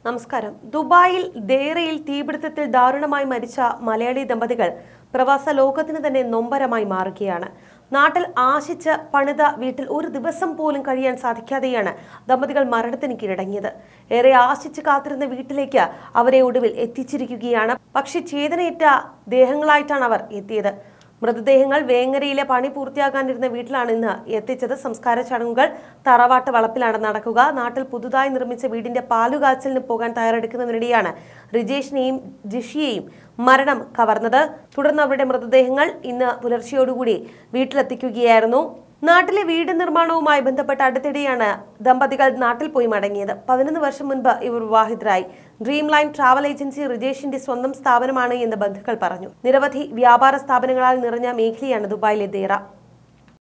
നമസ്കാരം ദുബായിൽ ദേറയിൽ തീപിടുത്തത്തിൽ ദാരുണമായി മരിച്ച മലയാളി ദമ്പതികൾ പ്രവാസ ലോകത്തിന് തന്നെ നൊമ്പരമായി മാറുകയാണ് നാട്ടിൽ ആശിച്ച് പണിത വീട്ടിൽ ഒരു ദിവസം പോലും കഴിയാൻ സാധിക്കാതെയാണ് ദമ്പതികൾ മരണത്തിന് കീഴടങ്ങിയത് ഏറെ ആശിച്ച് കാത്തിരുന്ന വീട്ടിലേക്ക് അവരെ ഒടുവിൽ എത്തിച്ചിരിക്കുകയാണ് പക്ഷെ ചേതനയേറ്റ ദേഹങ്ങളായിട്ടാണ് അവർ എത്തിയത് മൃതദേഹങ്ങൾ വേങ്ങരയിലെ പണി പൂർത്തിയാക്കാനിരുന്ന വീട്ടിലാണ് ഇന്ന് എത്തിച്ചത് സംസ്കാര ചടങ്ങുകൾ തറവാട്ട് വളപ്പിലാണ് നടക്കുക നാട്ടിൽ പുതുതായി നിർമ്മിച്ച വീടിന്റെ പാലുകാച്ചലിന് പോകാൻ തയ്യാറെടുക്കുന്നതിനിടെയാണ് റിജേഷിനെയും ജിഷിയെയും മരണം കവർന്നത് തുടർന്ന് അവരുടെ മൃതദേഹങ്ങൾ ഇന്ന് പുലർച്ചെയോടുകൂടി വീട്ടിലെത്തിക്കുകയായിരുന്നു നാട്ടിലെ വീട് നിർമ്മാണവുമായി ബന്ധപ്പെട്ട് അടുത്തിടെയാണ് ദമ്പതികൾ നാട്ടിൽ പോയി മടങ്ങിയത് പതിനൊന്ന് വർഷം മുൻപ് ഇവർ വിവാഹിതരായി ഡ്രീം ലൈൻ ട്രാവൽ ഏജൻസി റിജേഷിന്റെ സ്വന്തം സ്ഥാപനമാണ് എന്ന് ബന്ധുക്കൾ പറഞ്ഞു നിരവധി വ്യാപാര സ്ഥാപനങ്ങളാൽ നിറഞ്ഞ മേഖലയാണ് ദുബായിലെ ദേറ